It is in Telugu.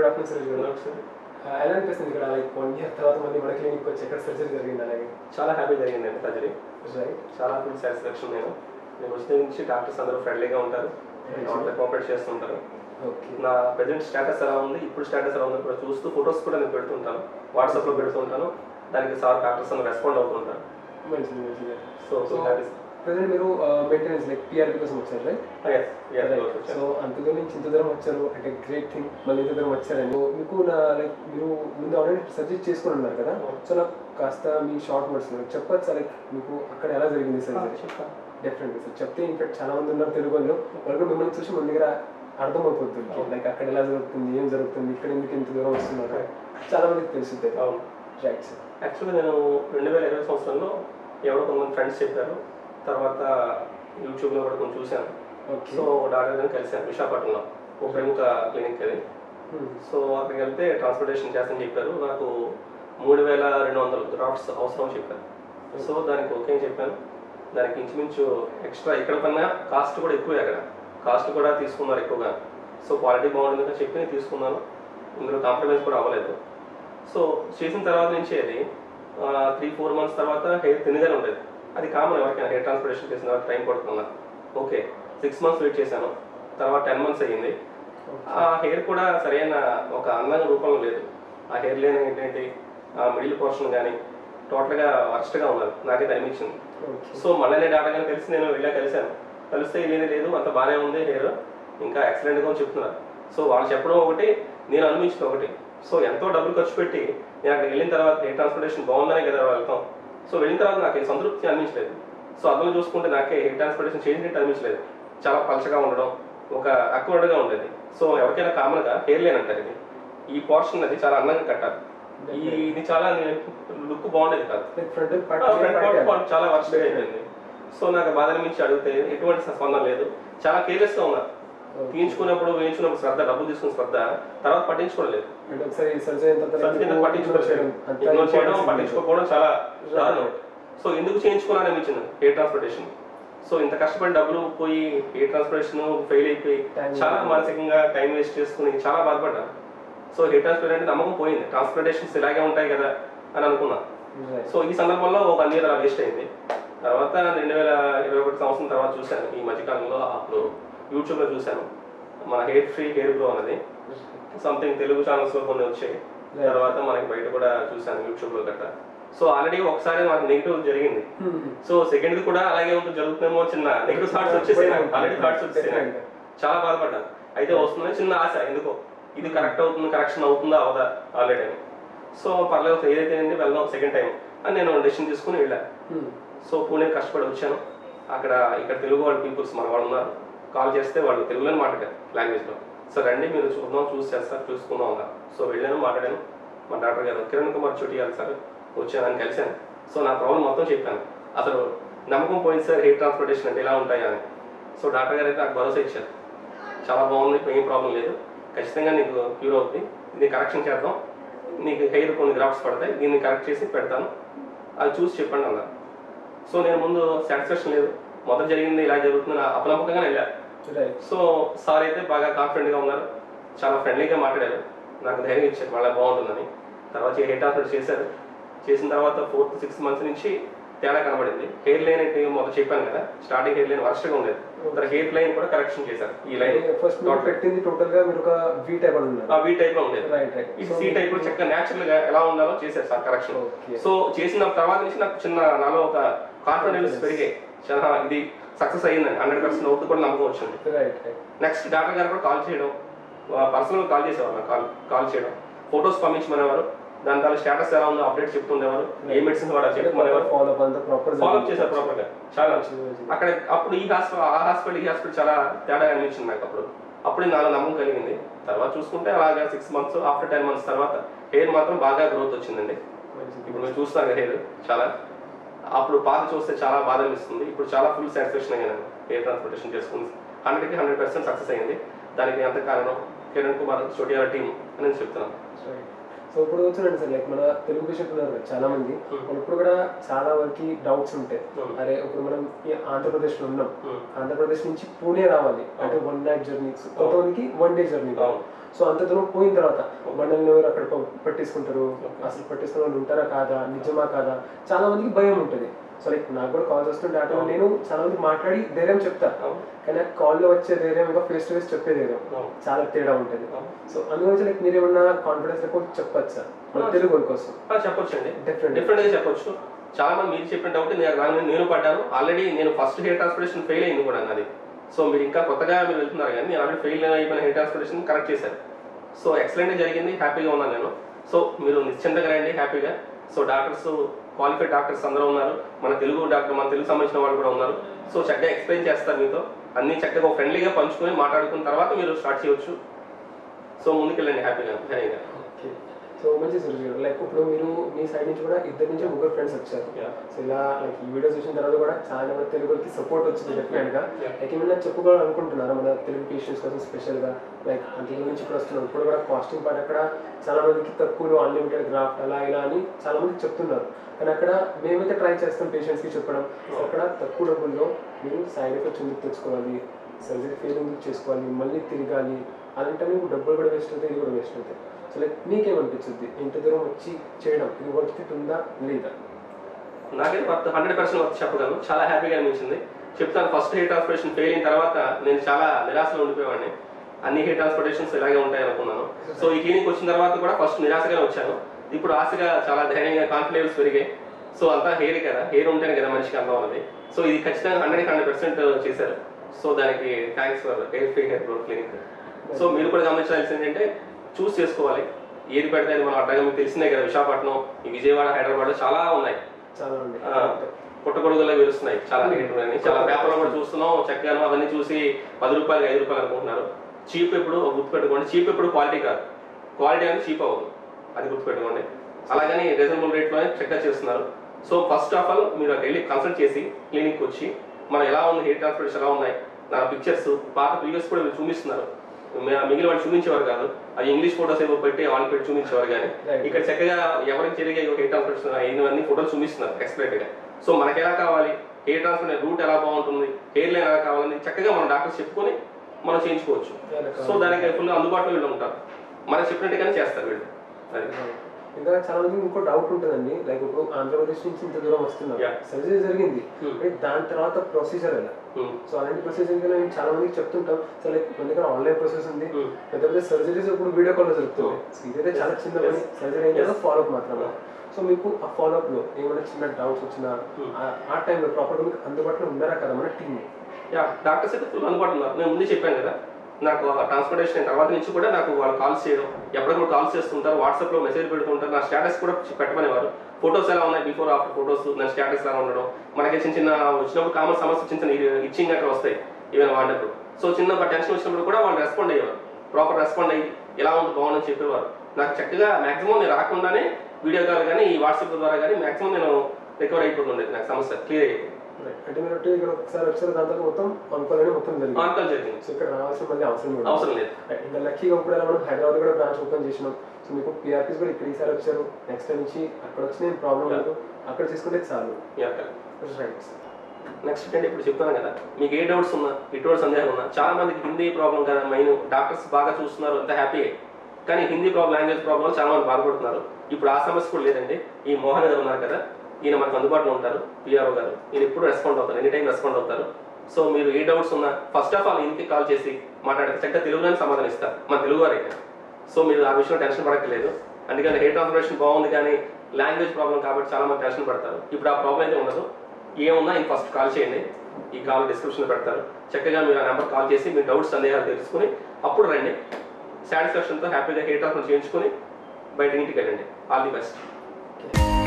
గుడ్ ఆఫ్టర్నూన్ సర్జరీ గారు ఎలా అనిపిస్తుంది ఇక్కడ లైక్ వన్ ఇయర్ తర్వాత మళ్ళీ మన క్లినిక్ వచ్చి ఎక్కడ సర్జరీ జరిగింది అలాగే చాలా హ్యాపీ జరిగిందండి సర్జరీ రైట్ చాలా ఫుల్ సాటిస్ఫాక్షన్ నేను నేను వచ్చిన నుంచి డాక్టర్స్ అందరూ ఫ్రెండ్లీగా ఉంటారు వాళ్ళతో కోఆపరేట్ చేస్తుంటారు ఓకే నా ప్రజెంట్ స్టేటస్ ఎలా ఉంది ఇప్పుడు స్టేటస్ ఎలా ఉంది కూడా చూస్తూ ఫొటోస్ కూడా నేను పెడుతుంటాను వాట్సాప్లో పెడుతుంటాను దానికి సార్ డాక్టర్స్ అందరూ రెస్పాండ్ అవుతుంటారు మంచిది మంచిది so so So, happy present మీరు మెయింటెనెన్స్ లైక్ పిఆర్పి కోసం వచ్చారు రైట్ సో అంత దూరం నుంచి ఇంత దూరం వచ్చారు అంటే గ్రేట్ థింగ్ మళ్ళీ ఇంత దూరం వచ్చారని So, మీకు నా లైక్ మీరు ముందు ఆల్రెడీ సర్జరీ చేసుకుని ఉన్నారు కదా సో నాకు కాస్త మీ షార్ట్ వర్డ్స్ చెప్పచ్చు లైక్ మీకు అక్కడ ఎలా జరిగింది సర్జరీ డెఫినెట్గా సార్ చెప్తే ఇన్ఫాక్ట్ చాలా మంది ఉన్నారు తెలుగు వాళ్ళు వాళ్ళు కూడా మిమ్మల్ని చూసి మన దగ్గర అర్థమైపోతుంది లైక్ అక్కడ ఎలా జరుగుతుంది ఏం జరుగుతుంది ఇక్కడ ఎందుకు ఇంత దూరం వస్తున్నారు చాలా మందికి తెలుస్తుంది అవును రైట్ సార్ యాక్చువల్గా నేను రెండు వేల ఇరవై సంవత్సరంలో ఎవరో కొంతమంది ఫ్రెండ్స్ చెప్పారు తర్వాత యూట్యూబ్లో కూడా కొంచెం చూశాను ఓకే సో డాక్టర్ గారిని కలిశాను విశాఖపట్నంలో ఒక ప్రముఖ క్లినిక్ అది సో అక్కడికి వెళ్తే ట్రాన్స్పోర్టేషన్ చేస్తానని చెప్పారు నాకు మూడు వేల రెండు వందల డ్రాఫ్ట్స్ అవసరం అని చెప్పారు సో దానికి ఓకే అని చెప్పాను దానికి ఇంచుమించు ఎక్స్ట్రా ఇక్కడ కన్నా కాస్ట్ కూడా ఎక్కువే అక్కడ కాస్ట్ కూడా తీసుకున్నారు ఎక్కువగా సో క్వాలిటీ బాగుంటుందని చెప్పి నేను తీసుకున్నాను ఇందులో కాంప్రమైజ్ కూడా అవ్వలేదు సో చేసిన తర్వాత నుంచి అది త్రీ ఫోర్ మంత్స్ తర్వాత హెయిర్ తినగానే ఉండేది అది కామన్ ఎవరికైనా హెయిర్ ట్రాన్స్పోర్టేషన్ చేసిన తర్వాత టైం పడుతున్నా ఓకే సిక్స్ మంత్స్ వెయిట్ చేశాను తర్వాత టెన్ మంత్స్ అయ్యింది ఆ హెయిర్ కూడా సరైన ఒక అందంగా రూపంలో లేదు ఆ హెయిర్ లేని ఏంటంటే ఆ మిడిల్ పోర్షన్ కానీ టోటల్గా వర్స్ట్గా ఉన్నది నాకైతే అనిపించింది ఓకే సో మళ్ళీ నేను డాక్టర్ గారిని కలిసి నేను వెళ్ళా కలిశాను కలిస్తే లేదు లేదు అంత బాగానే ఉంది హెయిర్ ఇంకా ఎక్సలెంట్గా అని చెప్తున్నారు సో వాళ్ళు చెప్పడం ఒకటి నేను అనిపించింది ఒకటి సో ఎంతో డబ్బులు ఖర్చు పెట్టి నేను అక్కడికి వెళ్ళిన తర్వాత హెయిర్ ట్రాన్స్పోర్టేషన్ బాగుందనే కదా వెళ్తాం సో వెళ్ళిన తర్వాత నాకు ఈ సంతృప్తి అనిపించలేదు సో అందులో చూసుకుంటే నాకే హెయిర్ ట్రాన్స్పోర్టేషన్ చేసినట్టు అనిపించలేదు చాలా పలచగా ఉండడం ఒక అక్వర్డ్గా ఉండేది సో ఎవరికైనా కామన్గా హెయిర్ లేన్ అంటారు ఇది ఈ పోర్షన్ అది చాలా అందంగా కట్టాలి ఈ ఇది చాలా లుక్ బాగుండేది కాదు like frontal front part part part చాలా వర్షం అయిపోయింది సో నాకు బాధ అనిపించి అడిగితే ఎటువంటి స్పందన లేదు చాలా కేర్లెస్ గా ఉన్నారు తీయించుకున్నప్పుడు వేయించుకున్నప్పుడు శ్రద్ధ డబ్బులు తీసుకున్న శ్రద్ధ తర్వాత పట్టించుకోవడం లేదు అంటే ఒకసారి సర్జరీ అయిన తర్వాత సర్జరీ ఎందుకు పట్టించుకోవడం అంత ఇగ్నోర్ చేయడం importance పట్టించుకోకపోవడం చాలా దారుణం సో ఎందుకు చేయించుకోవాలని అనిపించింది హెయిర్ ట్రాన్స్పోర్టేషన్ సో ఇంత కష్టపడి డబ్బులు పోయి హెయిర్ ట్రాన్స్పోర్టేషన్ ఫెయిల్ అయిపోయి Time చాలా మానసికంగా టైం వేస్ట్ చేసుకుని చాలా బాధపడ్డాను సో హెయిర్ ట్రాన్స్పోర్ట్ అంటే నమ్మకం పోయింది ట్రాన్స్పోర్టేషన్స్ ఇలాగే ఉంటాయి కదా అని అనుకున్నా Right. సో ఈ సందర్భంలో ఒక అన్ని అలా వేస్ట్ అయింది తర్వాత రెండు వేల ఇరవై ఒకటి సంవత్సరం తర్వాత చూశాను ఈ మధ్యకాలంలో అప్పుడు యూట్యూబ్లో చూశాను మన హెయిర్ ఫ్రీ హెయిర్ గ్రో అనేది సంథింగ్ తెలుగు ఛానల్స్లో కొన్ని వచ్చాయి Right. తర్వాత మనకి బయట కూడా చూశాను యూట్యూబ్లో గట్రా సో ఆల్రెడీ ఒకసారి నాకు నెగిటివ్ జరిగింది Hmm. సో సెకండ్ కూడా అలాగే ఉంటుంది జరుగుతుందేమో చిన్న నెగిటివ్ థాట్స్ వచ్చేసాయి నాకు ఆల్రెడీ థాట్స్ వచ్చేసాయి నాకు. చాలా బాధపడ్డాను అయితే వస్తుందని చిన్న ఆశ ఎందుకో ఇది కరెక్ట్ అవుతుంది కరెక్షన్ అవుతుందా అవదా ఆల్రెడీ అని సో పర్లేదు ఏదైతే అండి వెళ్దాం సెకండ్ టైం అని నేను డెసిషన్ తీసుకుని వెళ్ళాను Hmm. సో పూణే కష్టపడి వచ్చాను అక్కడ ఇక్కడ తెలుగు వాళ్ళ పీపుల్స్ మన వాళ్ళు ఉన్నారు కాల్ చేస్తే వాళ్ళు తెలుగులోనే మాట్లాడారు లాంగ్వేజ్లో సో రండి మీరు చూద్దాం చూసి చేస్తారు చూసుకుందాం అన్నారు సో వెళ్ళాను మాట్లాడాను మా డాక్టర్ గారు కిరణ్ కుమార్ చోటియాలి సార్ వచ్చాను అని కలిశాను సో నా ప్రాబ్లం మొత్తం చెప్పాను అసలు నమ్మకం పోయింది సార్ హెయిర్ ట్రాన్స్పోర్టేషన్ అంటే ఎలా ఉంటాయా అని సో డాక్టర్ గారు అయితే నాకు భరోసా ఇచ్చారు చాలా బాగుంది ఏం ప్రాబ్లం లేదు ఖచ్చితంగా నీకు క్యూర్ అవుతుంది దీన్ని కరెక్షన్ చేద్దాం నీకు హెయిర్ కొన్ని గ్రాఫ్స్ పడతాయి దీన్ని కరెక్ట్ చేసి పెడతాను అది చూసి చెప్పండి అన్నారు సో నేను ముందు సాటిస్ఫాక్షన్ లేదు మొదట జరిగింది ఇలా జరుగుతుంది నా అపనమ్మకంగా వెళ్ళా Right. సో సార్ అయితే బాగా కాన్ఫిడెంట్గా ఉన్నారు చాలా ఫ్రెండ్లీగా మాట్లాడారు నాకు ధైర్యం ఇచ్చారు మళ్ళీ బాగుంటుందని తర్వాత హెయిర్ ట్రాన్స్ఫర్ చేశారు చేసిన తర్వాత ఫోర్త్ సిక్స్త్ మంత్స్ నుంచి తేడా కనబడింది హెయిర్ లైన్ అంటే మొదట చెప్పాను కదా స్టార్టింగ్ హెయిర్ లైన్ వర్స్ట్గా ఉండేది తర్వాత హెయిర్ లైన్ కూడా కరెక్షన్ చేశారు ఈ లైన్ ఫస్ట్ మీరు పెట్టింది టోటల్ గా మీరు ఒక వి టైప్ అని ఉన్నారు ఆ వీ టైప్ లో ఉండేది రైట్ రైట్ ఈ సీ టైప్ లో చక్కగా న్యాచురల్ గా ఎలా ఉండాలో చేశారు సార్ కరెక్షన్ ఓకే సో చేసిన తర్వాత నుంచి నాకు చిన్న నాలో ఒక కాన్ఫిడెన్స్ పెరిగాయి చాలా ఇది సక్సెస్ అయ్యిందని హండ్రెడ్ పర్సెంట్ అవుతుంది కూడా నమ్మకం వచ్చింది రైట్ రైట్ నెక్స్ట్ డాక్టర్ గారు కూడా కాల్ చేయడం పర్సనల్ కాల్ చేసేవారు నాకు కాల్ కాల్ చేయడం ఫొటోస్ పంపించమనేవారు దాని తర్వాత స్టేటస్ ఎలా ఉందో అప్డేట్ చెప్తుండేవారు ఏ మెడిసిన్ వాడాలి చెప్పమనేవారు ఫాలో అప్ అంతా ప్రాపర్ ఫాలో అప్ చేశారు ప్రాపర్ గా చాలా అక్కడ అప్పుడు ఈ హాస్పిటల్ ఆ హాస్పిటల్ ఈ హాస్పిటల్ చాలా తేడా అనిపించింది నాకు అప్పుడు అప్పుడు నాలో నమ్మకం కలిగింది తర్వాత చూసుకుంటే అలాగా six months after ten months తర్వాత హెయిర్ మాత్రం బాగా గ్రోత్ వచ్చిందండి ఇప్పుడు మీరు చూస్తున్నారు కదా హెయిర్ చాలా అప్పుడు పాత చూస్తే చాలా బాధ అనిపిస్తుంది ఇప్పుడు చాలా ఫుల్ సాటిస్ఫాక్షన్ అయ్యాను హెయిర్ ట్రాన్స్పోర్టేషన్ చేసుకుని హండ్రెడ్కి హండ్రెడ్ పర్సెంట్ సక్సెస్ అయింది దానికి ఎంత కారణం కిరణ్ కుమార్ చోటియాల టీం అని నేను చెప్తున్నాను సో ఇప్పుడు చూడండి సార్ లైక్ మన తెలుగు పేషెంట్ ఉన్నారు కదా చాలా మంది Hmm. వాళ్ళు ఇప్పుడు కూడా చాలా వరకు డౌట్స్ ఉంటాయి Hmm. అరే ఇప్పుడు మనం ఈ ఆంధ్రప్రదేశ్ లో ఉన్నాం Hmm. ఆంధ్రప్రదేశ్ నుంచి పూణే రావాలి అంటే వన్ నైట్ జర్నీ కొంతమందికి వన్ డే జర్నీ అవును. సో అంత దూరం పోయిన తర్వాత మనల్ని ఎవరు అక్కడ ప- పట్టించుకుంటారు అసలు పట్టించుకున్న వాళ్ళు ఉంటారా కాదా నిజమా కాదా చాలా మందికి భయం ఉంటుంది సో లైక్ నాకు కూడా కాల్స్ వస్తుంటే ఆ టైంలో నేను చాలా మంది మాట్లాడి ధైర్యం చెప్తా అవును. కానీ ఆ కాల్లో వచ్చే ధైర్యం ఇంకా ఫేస్ టు ఫేస్ చెప్పే ధైర్యం అవును. చాలా తేడా ఉంటుంది అవును. సో అందుగురించి లైక్ మీరు ఏమన్నా కాన్ఫిడెన్స్ లేకపోతే చెప్పచ్చా మన తెలుగు వాళ్ళ కోసం ఆ, చెప్పొచ్చు అండి Definitely. డిఫరెంట్ గా చెప్పొచ్చు చాలా మంది మీరు చెప్పిన డౌట్ నేను దాని మీద నేను పడ్డాను ఆల్రెడీ నేను ఫస్ట్ హెయిర్ ట్రాన్స్పోర్టేషన్ ఫెయిల్ అయింది కూడా నాది సో మీరు ఇంకా కొత్తగా మీరు వెళ్తున్నారు కానీ నేను ఆల్రెడీ ఫెయిల్ అయిపోయిన హెయిర్ ట్రాన్స్పోర్టేషన్ కరెక్ట్ చేశాను సో ఎక్సలెంట్ జరిగింది హ్యాపీగా ఉన్నాను నేను సో మీరు నిశ్చింతగా రండి హ్యాపీగా సో డాక్టర్స్ క్వాలిఫైడ్ డాక్టర్స్ అందరూ ఉన్నారు మన తెలుగు డాక్టర్ మన తెలుగు సంబంధించిన వాళ్ళు కూడా ఉన్నారు సో చక్కగా ఎక్స్ప్లెయిన్ చేస్తారు మీతో అన్ని చక్కగా ఫ్రెండ్లీగా పంచుకొని మాట్లాడుకున్న తర్వాత మీరు స్టార్ట్ చేయొచ్చు సో ముందుకెళ్ళండి హ్యాపీగా ధైర్యంగా ఓకే సో మంచి సర్జరీ లైక్ ఇప్పుడు మీరు మీ సైడ్ నుంచి కూడా ఇద్దరు నుంచి ముగ్గురు ఫ్రెండ్స్ వచ్చారు Yeah. సో ఇలా లైక్ ఈ వీడియోస్ చూసిన తర్వాత కూడా చాలా మంది తెలుగుకి సపోర్ట్ వచ్చింది డెఫినెట్ గా Yeah. లైక్ ఏమైనా చెప్పుకోవాలనుకుంటున్నారా మన తెలుగు పేషెంట్స్ కోసం స్పెషల్ గా లైక్ అంత దూరం నుంచి ఇప్పుడు వస్తున్నాం ఇప్పుడు కూడా కాస్టింగ్ పార్ట్ అక్కడ చాలా మందికి తక్కువలో అన్లిమిటెడ్ గ్రాఫ్ట్ అలా ఇలా అని చాలా మంది చెప్తున్నారు కానీ అక్కడ మేమైతే ట్రై చేస్తాం పేషెంట్స్ కి చెప్పడం సో అక్కడ తక్కువ డబ్బుల్లో మీరు సైడ్ ఎఫెక్ట్స్ ఎందుకు తెచ్చుకోవాలి సర్జరీ ఫెయిల్ ఎందుకు చేసుకోవాలి మళ్ళీ తిరగాలి అలాంటి మీకు డబ్బులు కూడా వేస్ట్ అవుతాయి ఇది కూడా వేస్ట్ అవుతాయి సో లైక్ మీకేమనిపించింది ఇంత దూరం వచ్చి చేయడం ఇది వర్త్ ఇట్ ఉందా లేదా నాకైతే వర్త్ హండ్రెడ్ పర్సెంట్ వర్త్ చెప్పగలను చాలా హ్యాపీగా అనిపించింది చెప్తాను ఫస్ట్ హెయిర్ ట్రాన్స్పోర్టేషన్ ఫెయిల్ అయిన తర్వాత నేను చాలా నిరాశలో ఉండిపోయేవాడిని అన్ని హెయిర్ ట్రాన్స్పోర్టేషన్స్ ఇలాగే ఉంటాయి అనుకున్నాను సో ఈ క్లినిక్ వచ్చిన తర్వాత కూడా ఫస్ట్ నిరాశగానే వచ్చాను ఇప్పుడు ఆశగా చాలా ధైర్యంగా కాన్ఫిడెన్స్ పెరిగాయి సో అంతా హెయిర్ కదా హెయిర్ ఉంటేనే కదా మనిషికి అందం ఉన్నది సో ఇది ఖచ్చితంగా హండ్రెడ్ హండ్రెడ్ పర్సెంట్ చేశారు సో దానికి thanks for hair free hair growth clinic so మీరు కూడా గమనించాల్సింది ఏంటంటే చూస్ చేసుకోవాలి ఏది పెడితే అది మనం అడ్డగా మీకు తెలిసిందే కదా విశాఖపట్నం ఈ విజయవాడ హైదరాబాద్ చాలా ఉన్నాయి చాలా ఉంది ఆ, పుట్టగొడుగులా వెలుస్తున్నాయి చాలా రేటు ఉన్నాయి చాలా పేపర్లో కూడా చూస్తున్నాం చక్కగా అవన్నీ చూసి పది రూపాయలు ఐదు రూపాయలు అనుకుంటున్నారు చీప్ ఎప్పుడు గుర్తుపెట్టుకోండి చీప్ ఎప్పుడు క్వాలిటీ కాదు క్వాలిటీ అనేది చీప్ అవ్వదు అది గుర్తుపెట్టుకోండి అలాగని రీజనబుల్ రేట్లోనే చక్కగా చేస్తున్నారు సో ఫస్ట్ ఆఫ్ ఆల్ మీరు అక్కడ వెళ్ళి కన్సల్ట్ చేసి క్లినిక్ వచ్చి మనం ఎలా ఉంది హెయిర్ ట్రాన్స్పోర్టేషన్ ఎలా ఉన్నాయి నా పిక్చర్స్ పాత ప్రీవియస్ కూడా మీరు చూపిస్తున్నారు మి- మిగిలిన వాళ్ళు చూపించేవారు కాదు అది ఇంగ్లీష్ ఫోటోస్ ఏవో పెట్టి వాళ్ళు పెట్టి చూపించేవారు కానీ Right. ఇక్కడ చక్కగా ఎవరికి జరిగే హెయిర్ ట్రాన్స్పోర్టేషన్ ఇవన్నీ ఫోటోలు చూపిస్తున్నారు ఎక్స్ప్లెయిన్ గా సో మనకి ఎలా కావాలి హెయిర్ ట్రాన్స్పోర్ట్ రూట్ ఎలా బాగుంటుంది హెయిర్ లైన్ ఎలా కావాలని చక్కగా మనం డాక్టర్స్ చెప్పుకొని మనం చేయించుకోవచ్చు ఎలా కావాలి? సో దానికి ఫుల్ అందుబాటులో వీళ్ళు ఉంటారు మనకి చెప్పినట్టుగానే చేస్తారు వీళ్ళు అది ఇంకా చాలా మంది ఇంకో డౌట్ ఉంటుందండి లైక్ ఇప్పుడు ఆంధ్రప్రదేశ్ నుంచి ఇంత దూరం వస్తున్నారు Yeah. సర్జరీ జరిగింది Hmm. కానీ దాని తర్వాత ప్రొసీజర్ ఎలా ఉమ్. సో అలాంటి ప్రొసీజర్ మేము చాలా మందికి చెప్తుంటాం సో లైక్ మన దగ్గర ఆన్లైన్ ప్రాసెస్ ఉంది Hmm. పెద్ద పెద్ద సర్జరీస్ ఇప్పుడు వీడియో కాల్ జరుగుతుంది సో ఇదైతే చాలా చిన్న పని Yes. సర్జరీ అయిన తర్వాత ఫాలో అప్ మాత్రమే సో మీకు ఆ ఫాలో అప్ లో ఏమైనా చిన్న డౌట్స్ వచ్చినా Hmm. ఆ- ఆ టైంలో ప్రాపర్గా మీకు అందుబాటులో ఉన్నారా కదా మన టీమ్ యా డాక్టర్స్ అయితే ఫుల్ అందుబాటులో ఉన్నారు నేను ముందే చెప్పాను కదా నాకు ట్రాన్స్పోర్టేషన్ అయిన తర్వాత నుంచి కూడా నాకు వాళ్ళు కాల్స్ చేయడం ఎప్పటికప్పుడు కాల్స్ చేస్తుంటారు వాట్సాప్ లో మెసేజ్ పెడుతుంటారు నా స్టేటస్ కూడా పెట్టమనేవారు ఫొటోస్ ఎలా ఉన్నాయి బిఫోర్ ఆఫ్టర్ ఫొటోస్ నా స్టేటస్ ఎలా ఉండడం మనకి చిన్న చిన్న వచ్చినప్పుడు కామన్ సమస్య చిన్న చిన్న ఇచ్చింగ్ అట్లా వస్తాయి ఈవెన్ వాడినప్పుడు సో చిన్న టెన్షన్ వచ్చినప్పుడు కూడా వాళ్ళు రెస్పాండ్ అయ్యేవారు ప్రాపర్ రెస్పాండ్ అయ్యి ఎలా ఉంది బాగుందని చెప్పేవారు నాకు చక్కగా మాక్సిమం నేను రాకుండానే వీడియో కాల్ కానీ ఈ వాట్సాప్ ద్వారా కానీ మాక్సిమం నేను రికవర్ అయిపోతుండేది నాకు సమస్య క్లియర్ అయ్యేది అంటే మీరు అంటే ఇక్కడ ఒకసారి వచ్చారు దాని తర్వాత మొత్తం అనుకోవాలని మొత్తం జరిగింది ఆన్కాల్ జరిగింది సో ఇక్కడ రావాల్సిన మళ్ళీ అవసరం లేదు అవసరం లేదు ఇంకా లక్కీగా ఇప్పుడు మనం హైదరాబాద్ కూడా బ్రాంచ్ ఓపెన్ చేసినాం సో మీకు పిఆర్పీస్ కూడా ఇక్కడ ఈసారి వచ్చారు నెక్స్ట్ టైం నుంచి అక్కడ వచ్చిన ఏం ప్రాబ్లం లేదు అక్కడ చేసుకుంటే చాలు యా రైట్ నెక్స్ట్ ఏంటంటే ఇప్పుడు చెప్తాను కదా మీకు ఏ డౌట్స్ ఉన్నా ఎటువంటి సందేహం ఉన్నా చాలా మందికి హిందీ ప్రాబ్లం కదా మెయిన్ డాక్టర్స్ బాగా చూస్తున్నారు అంత హ్యాపీ కానీ హిందీ ప్రాబ్లం లాంగ్వేజ్ ప్రాబ్లం చాలా మంది బాధపడుతున్నారు ఇప్పుడు ఆ సమస్య కూడా లేదండి ఈ మోహన్ గారు ఉన్నారు కదా ఈయన మనకు అందుబాటులో ఉంటారు పిఆర్ఓ గారు ఈయన ఎప్పుడు రెస్పాండ్ అవుతారు ఎనీ టైం రెస్పాండ్ అవుతారు సో మీరు ఏ డౌట్స్ ఉన్నా ఫస్ట్ ఆఫ్ ఆల్ ఈయనకి కాల్ చేసి మాట్లాడితే చక్కగా తెలుగులోనే సమాధానం ఇస్తారు మన తెలుగు వారే సో మీరు ఆ విషయంలో టెన్షన్ పడక్కర్లేదు అందుకని హెయిర్ ట్రాన్స్ఫర్మేషన్ బాగుంది కానీ లాంగ్వేజ్ ప్రాబ్లం కాబట్టి చాలా మంది టెన్షన్ పడతారు ఇప్పుడు ఆ ప్రాబ్లం అయితే ఉండదు ఏమున్నా ఇంక ఫస్ట్ కాల్ చేయండి ఈ కాల్ డిస్క్రిప్షన్ పెడతారు చక్కగా మీరు ఆ నెంబర్ కాల్ చేసి మీ డౌట్స్ సందేహాలు తెలుసుకుని అప్పుడు రండి సాటిస్ఫాక్షన్తో హ్యాపీగా హెయిర్ ట్రాన్స్ఫర్ చేయించుకొని బయట ఇంటికి వెళ్ళండి ఆల్ ది బెస్ట్